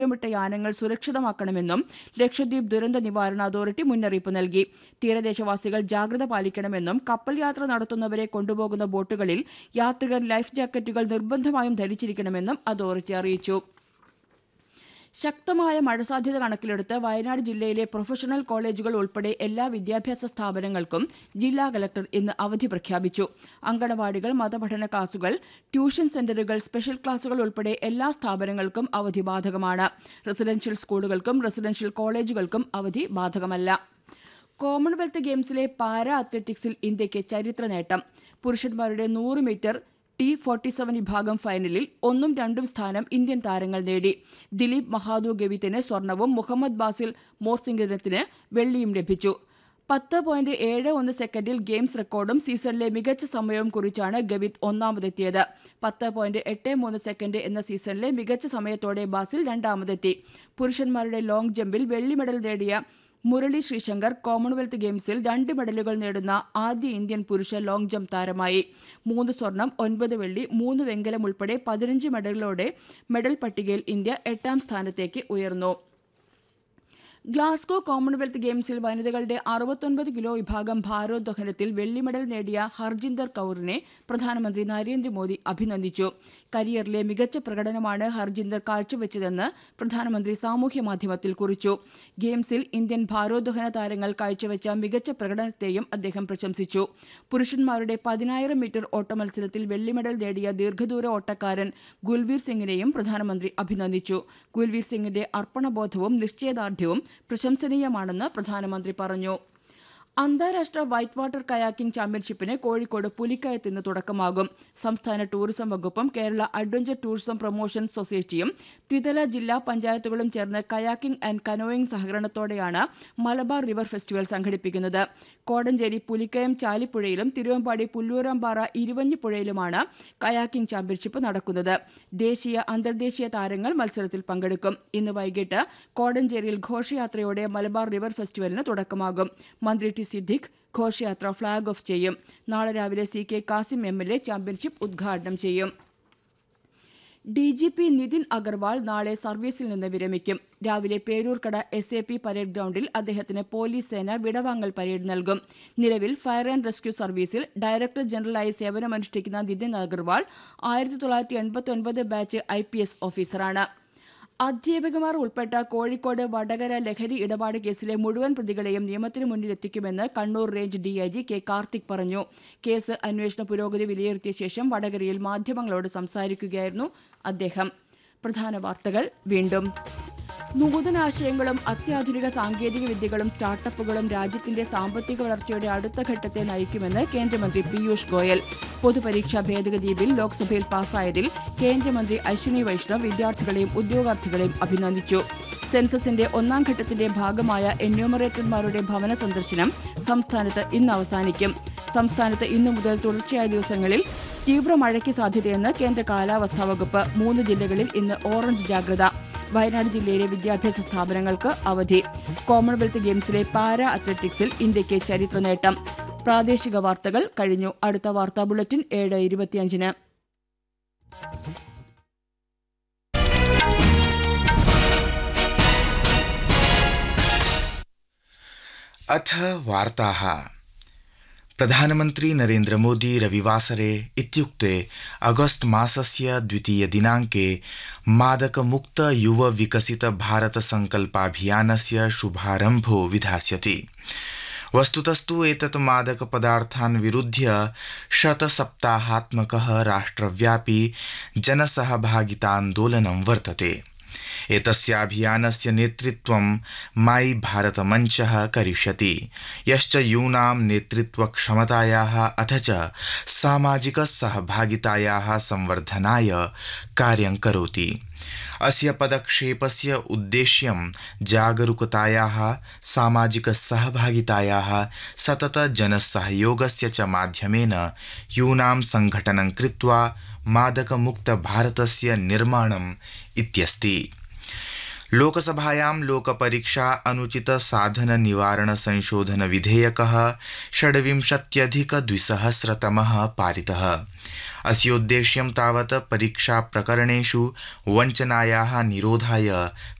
ലക്ഷ്യമിട്ട യാനങ്ങൾ സുരക്ഷിതമാക്കണമെന്നും ലക്ഷദ്വീപ് ദുരന്ത നിവാരണ അതോറിറ്റി മുന്നറിയിപ്പ് നൽകി തീരദേശവാസികൾ ജാഗ്രത പാലിക്കണമെന്നും കപ്പൽ യാത്ര നടത്തുന്നവരെ കൊണ്ടുപോകുന്ന ബോട്ടുകളിൽ യാത്രികർ ലൈഫ് ജാക്കറ്റുകൾ നിർബന്ധമായും ധരിച്ചിരിക്കണമെന്നും അതോറിറ്റി അറിയിച്ചു ശക്തമായ മഴ സാധ്യത കണക്കിലെടുത്ത് വയനാട് ജില്ലയിലെ പ്രൊഫഷണൽ കോളേജുകൾ ഉൾപ്പെടെ എല്ലാ വിദ്യാഭ്യാസ സ്ഥാപനങ്ങൾക്കും ജില്ലാ കലക്ടർ ഇന്ന് അവധി പ്രഖ്യാപിച്ചു അങ്കണവാടികൾ മതപഠന ക്ലാസുകൾ ട്യൂഷൻ സെന്ററുകൾ സ്പെഷ്യൽ ക്ലാസുകൾ ഉൾപ്പെടെ എല്ലാ സ്ഥാപനങ്ങൾക്കും അവധി ബാധകമാണ് റെസിഡൻഷ്യൽ സ്കൂളുകൾക്കും റെസിഡൻഷ്യൽ കോളേജുകൾക്കും അവധി ബാധകമല്ല കോമൺവെൽത്ത് ഗെയിംസിലെ പാരാ അത്ലറ്റിക്സിൽ ഇന്ത്യയ്ക്ക് ചരിത്ര നേട്ടം പുരുഷന്മാരുടെ നൂറ് മീറ്റർ ടി ഫോർട്ടി സെവൻ വിഭാഗം ഫൈനലിൽ ഒന്നും രണ്ടും സ്ഥാനം ഇന്ത്യൻ താരങ്ങൾ നേടി ദിലീപ് മഹാദു ഗവിത്തിന് സ്വർണവും മുഹമ്മദ് ബാസിൽ മോർസിംഗത്തിന് വെള്ളിയും ലഭിച്ചു പത്ത് പോയിന്റ് ഏഴ് ഒന്ന് സെക്കൻഡിൽ ഗെയിംസ് റെക്കോർഡും സീസണിലെ മികച്ച സമയവും കുറിച്ചാണ് ഗവിത് ഒന്നാമതെത്തിയത് പത്ത് പോയിന്റ് എട്ട് മൂന്ന് സെക്കൻഡ് എന്ന സീസണിലെ മികച്ച സമയത്തോടെ ബാസിൽ രണ്ടാമതെത്തി പുരുഷന്മാരുടെ ലോങ് ജമ്പിൽ വെള്ളി മെഡൽ നേടിയ മുരളി ശ്രീശങ്കർ കോമൺവെൽത്ത് ഗെയിംസിൽ രണ്ട് മെഡലുകൾ നേടുന്ന ആദ്യ ഇന്ത്യൻ പുരുഷ ലോങ് ജംപ് താരമായി മൂന്ന് സ്വർണം ഒൻപത് വെള്ളി മൂന്ന് വെങ്കലം ഉൾപ്പെടെ പതിനഞ്ച് മെഡലുകളോടെ മെഡൽ പട്ടികയിൽ ഇന്ത്യ എട്ടാം സ്ഥാനത്തേക്ക് ഉയർന്നു ഗ്ലാസ്ഗോ കോമൺവെൽത്ത് ഗെയിംസിൽ വനിതകളുടെ അറുപത്തൊൻപത് കിലോ വിഭാഗം ഭാരോദ്വഹനത്തിൽ വെള്ളി മെഡൽ നേടിയ ഹർജിന്ദർ കൌറിനെ പ്രധാനമന്ത്രി നരേന്ദ്രമോദി അഭിനന്ദിച്ചു കരിയറിലെ മികച്ച പ്രകടനമാണ് ഹർജിന്ദർ കാഴ്ചവെച്ചതെന്ന് പ്രധാനമന്ത്രി സാമൂഹ്യ മാധ്യമത്തിൽ കുറിച്ചു ഗെയിംസിൽ ഇന്ത്യൻ ഭാരോദ്വഹന താരങ്ങൾ കാഴ്ചവെച്ച മികച്ച പ്രകടനത്തെയും അദ്ദേഹം പ്രശംസിച്ചു പുരുഷന്മാരുടെ പതിനായിരം മീറ്റർ ഓട്ടമത്സരത്തിൽ വെള്ളി മെഡൽ നേടിയ ദീർഘദൂര ഓട്ടക്കാരൻ ഗുൽവീർ സിംഗിനെയും പ്രധാനമന്ത്രി അഭിനന്ദിച്ചു ഗുൽവീർ സിംഗിന്റെ അർപ്പണബോധവും നിശ്ചയദാർഢ്യവും പ്രശംസനീയമാണെന്ന് പ്രധാനമന്ത്രി പറഞ്ഞു അന്താരാഷ്ട്ര വൈറ്റ് വാട്ടർ കയാക്കിംഗ് ചാമ്പ്യൻഷിപ്പിന് കോഴിക്കോട് പുലിക്കയത്ത് ഇന്ന് തുടക്കമാകും സംസ്ഥാന ടൂറിസം വകുപ്പും കേരള അഡ്വഞ്ചർ ടൂറിസം പ്രൊമോഷൻ സൊസൈറ്റിയും ത്രിതല ജില്ലാ പഞ്ചായത്തുകളും ചേർന്ന് കയാക്കിംഗ് ആൻഡ് കനോയിങ് സഹകരണത്തോടെയാണ് മലബാർ റിവർ ഫെസ്റ്റിവൽ സംഘടിപ്പിക്കുന്നത് കോടഞ്ചേരി പുലിക്കയം ചാലിപ്പുഴയിലും തിരുവമ്പാടി പുല്ലൂരാമ്പാറ ഇരുവഞ്ഞിപ്പുഴയിലുമാണ് കയാക്കിംഗ് ചാമ്പ്യൻഷിപ്പ് നടക്കുന്നത് ദേശീയ അന്തർദേശീയ താരങ്ങൾ മത്സരത്തിൽ പങ്കെടുക്കും ഇന്ന് വൈകിട്ട് കോടഞ്ചേരിയിൽ ഘോഷയാത്രയോടെ മലബാർ റിവർ ഫെസ്റ്റിവലിന് തുടക്കമാകും മന്ത്രി ടി സിദ്ദിഖ് ഘോഷയാത്ര ഫ്ളാഗ് ഓഫ് ചെയ്യും നാളെ രാവിലെ C K Kasim M L A championship ഉദ്ഘാടനം ചെയ്യും D G P Nitin Agarwal നാളെ സർവീസിൽ നിന്ന് വിരമിക്കും രാവിലെ Peroorkada S A P parade ഗ്രൗണ്ടിൽ അദ്ദേഹത്തിന് പോലീസ് സേന വിടവാങ്ങൽ പരേഡ് നൽകും നിലവിൽ ഫയർ ആൻഡ് റെസ്ക്യൂ സർവീസിൽ ഡയറക്ടർ ജനറലായി സേവനമനുഷ്ഠിക്കുന്ന നിതിൻ അഗർവാൾ ആയിരത്തി തൊള്ളായിരത്തി എൺപത്തി ഒൻപത് ബാച്ച് ഐ പി എസ് ഓഫീസറാണ് അധ്യാപകമാർ ഉൾപ്പെട്ട കോഴിക്കോട് വടകര ലഹരി ഇടപാട് കേസിലെ മുഴുവൻ പ്രതികളെയും നിയമത്തിന് മുന്നിലെത്തിക്കുമെന്ന് Kannur range DIG K Karthik പറഞ്ഞു കേസ് അന്വേഷണ പുരോഗതി വിലയിരുത്തിയ ശേഷം വടകരയിൽ മാധ്യമങ്ങളോട് സംസാരിക്കുകയായിരുന്നു അദ്ദേഹം പ്രധാന വാർത്തകൾ വീണ്ടും നൂതനാശയങ്ങളും അത്യാധുനിക സാങ്കേതിക വിദ്യകളും സ്റ്റാർട്ടപ്പുകളും രാജ്യത്തിന്റെ സാമ്പത്തിക വളർച്ചയുടെ അടുത്ത ഘട്ടത്തെ നയിക്കുമെന്ന് കേന്ദ്രമന്ത്രി പീയൂഷ് ഗോയൽ പൊതുപരീക്ഷാ ഭേദഗതി ബിൽ ലോക്സഭയിൽ പാസായതിൽ കേന്ദ്രമന്ത്രി അശ്വിനി വൈഷ്ണവ് വിദ്യാർത്ഥികളെയും ഉദ്യോഗാർത്ഥികളെയും അഭിനന്ദിച്ചു സെൻസസിന്റെ ഒന്നാം ഘട്ടത്തിന്റെ ഭാഗമായ എന്യൂമറേറ്റർമാരുടെ ഭവന സന്ദർശനം സംസ്ഥാനത്ത് ഇന്ന് അവസാനിക്കും സംസ്ഥാനത്ത് ഇന്നു മുതൽ തുടർച്ചയായ ദിവസങ്ങളിൽ തീവ്ര മഴയ്ക്ക് സാധ്യതയെന്ന് കേന്ദ്ര കാലാവസ്ഥാ വകുപ്പ് മൂന്ന് ജില്ലകളിൽ ഇന്ന് ഓറഞ്ച് ജാഗ്രത വയനാട് ജില്ലയിലെ വിദ്യാഭ്യാസ സ്ഥാപനങ്ങൾക്ക് അവധി കോമൺവെൽത്ത് ഗെയിംസിലെ പാരാ അത്ലറ്റിക്സിൽ ഇന്ത്യയ്ക്ക് ചരിത്ര നേട്ടം പ്രാദേശിക വാർത്തകൾ കഴിഞ്ഞു അടുത്ത വാർത്താ ബുള്ളറ്റിൻ ഏഴ് ഇരുപത്തിയഞ്ചിന് अथ वार्ताः प्रधानमन्त्री नरेन्द्रमोदी रविवासरे इत्युक्ते अगस्त मासस्य द्वितीयदिनाङ्के मादकमुक्त युव विकसित भारत संकल्पाभियानस्य शुभारम्भो विधास्यति वस्तुतस्तु एतत् मादकपदार्थान् विरुध्य शतसप्ताहात्मकः राष्ट्रव्यापी जनसहभागितान्दोलनं वर्तते एतस्याभियानस्य नेतृत्वं माई भारतमञ्चः करिष्यति यश्च यूनां नेतृत्वक्षमतायाः अथ च सामाजिकसहभागितायाः संवर्धनाय कार्यं करोति अस्य पदक्षेपस्य उद्देश्यं जागरूकतायाः सामाजिकसहभागितायाः सततजनसहयोगस्य च माध्यमेन यूनां सङ्घटनं कृत्वा मादकमुक्तभारतस्य निर्माणम् इत्यस्ति लोकसभायां लोकपरीक्षा अनुचित साधन निवारण संशोधन विधेयकः षड्विंशत्यधिक द्विसहस्रतमः पारितः अस्योद्देश्यं तावत् परीक्षाप्रकरणेषु वञ्चनायाः निरोधाय